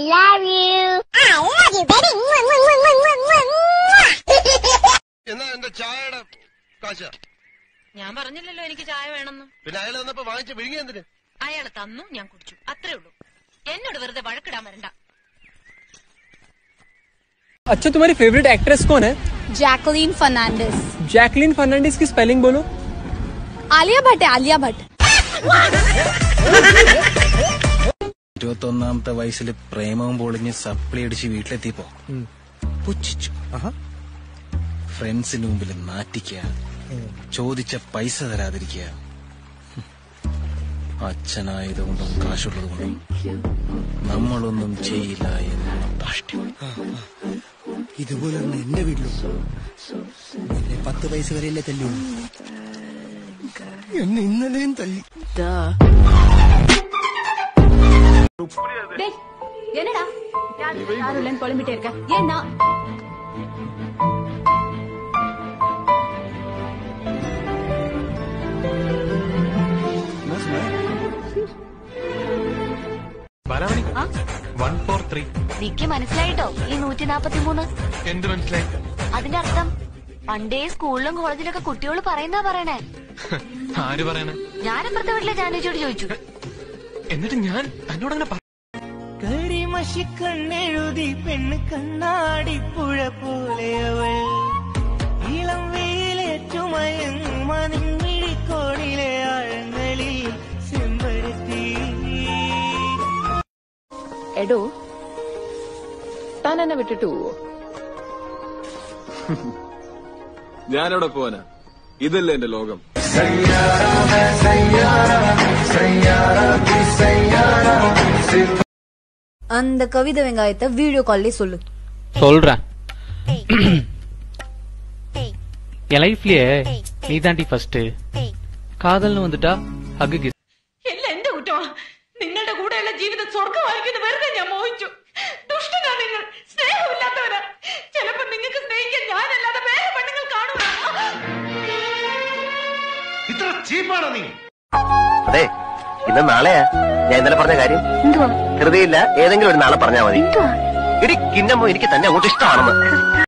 love you. I love you, baby. Mwah, mwah, mwah, mwah, mwah, mwah. എന്നാ എന്റെ ചായയുടെ കാശ് ഞാൻ പറഞ്ഞില്ലല്ലോ എനിക്ക് ചായ വേണമെന്ന് പിന്നെ അയാൾ വന്നപ്പോ വാങ്ങിച്ച് വിഴുങ്ങി എന്തിന് അയാൾ തന്നു ഞാൻ കുടിച്ചു അത്രേ ഉള്ളൂ എന്നോട് വെറുതെ വഴക്കിടാൻ വരണ്ട अच्छा तुम्हारी फेवरेट एक्ट्रेस कौन है जैकलीन फर्नांडिस जैकलिन फर्नांडिस की स्पेलिंग बोलो आलिया भट्ट है आलिया भट्ट ഇരുപത്തൊന്നാമത്തെ വയസ്സിൽ പ്രേമവും പൊളിഞ്ഞ് സപ്ലി അടിച്ച് വീട്ടിലെത്തിയപ്പോ പുച്ഛിച്ചു ഫ്രണ്ട്സിന് മുമ്പിൽ നാറ്റിക്കുക ചോദിച്ച പൈസ തരാതിരിക്കുക അച്ഛനായതുകൊണ്ടും കാശുള്ളതുകൊണ്ടും നമ്മളൊന്നും ചെയ്യില്ല എന്നുള്ള ധാഷ്ട്യം ഇതുപോലെ എന്റെ വീട്ടിലും എന്നെ പത്ത് വയസ്സ് വരെയല്ലേ തല്ലു എന്നെ ഇന്നലെയും തല്ലി என்னடா யாரும் இல்லைன்னு புலம்பிட்டே இருக்க ஏன்னா വൺ ഫോർ ത്രീ നിക്ക് മനസ്സിലായിട്ടോ ഈ നൂറ്റി നാപ്പത്തി മൂന്ന് എന്ത് മനസ്സിലായി അതിന്റെ അർത്ഥം പണ്ടേ സ്കൂളിലും കോളേജിലൊക്കെ കുട്ടികൾ പറയുന്നാ പറയണേ ആര് പറയണ ഞാനപ്പുറത്തെ വീട്ടിലെ ജാനുജോട് ചോദിച്ചു എന്നിട്ട് ഞാൻ തന്നോടങ്ങനെ പറ- കരിമഷി കണ്ണെഴുതി പെണ്ണ് കണ്ണാടി പുഴ പോലെ അവൾ ഇളം വെയിലേറ്റുമയങ്ങും അതിൻമിഴിക്കോണിലെ ആഴങ്ങളിൽ ചെമ്പരത്തി എടോ താൻ എന്നെ വിട്ടിട്ട് പോവോ ഞാനവിടെ പോവാനാ ഇതല്ലേ എന്റെ ലോകം அந்த கவிதை வெங்காயத்தை வீடியோ கால்லே சொல்லு சொல்றேன் என் லைஃப்லயே நீ தாண்டி ஃபர்ஸ்ட் காதல்னு வந்துட்டா ஹக்கு கிஸ் എല്ലാം എന്റെ കുറ്റമാ നിങ്ങളുടെ കൂടെയുള്ള ജീവിതം സ്വർഗമായിരിക്കുന്നു വെറുതെ ഞാൻ മോഹിച്ചു ദുഷ്ടനാ നിങ്ങൾ സ്നേഹമില്ലാത്തവരാ ചിലപ്പോ നിങ്ങൾക്ക് സ്നേഹിക്കാൻ ഞാനല്ലാതെ വേറെ പെണ്ണുങ്ങൾ കാണുക ഇത്ര ചീപ്പാണോ നീ അതെ ഇന്ന് നാളെയാ ഞാൻ ഇന്നലെ പറഞ്ഞ കാര്യം എന്തുവാ ധൃതിയില്ല ഏതെങ്കിലും ഒരു നാളെ പറഞ്ഞാൽ മതി എന്തുവാ ഇടി കിന്നമ്മോ എനിക്ക് തന്നെ അങ്ങോട്ട് ഇഷ്ടമാണെന്ന്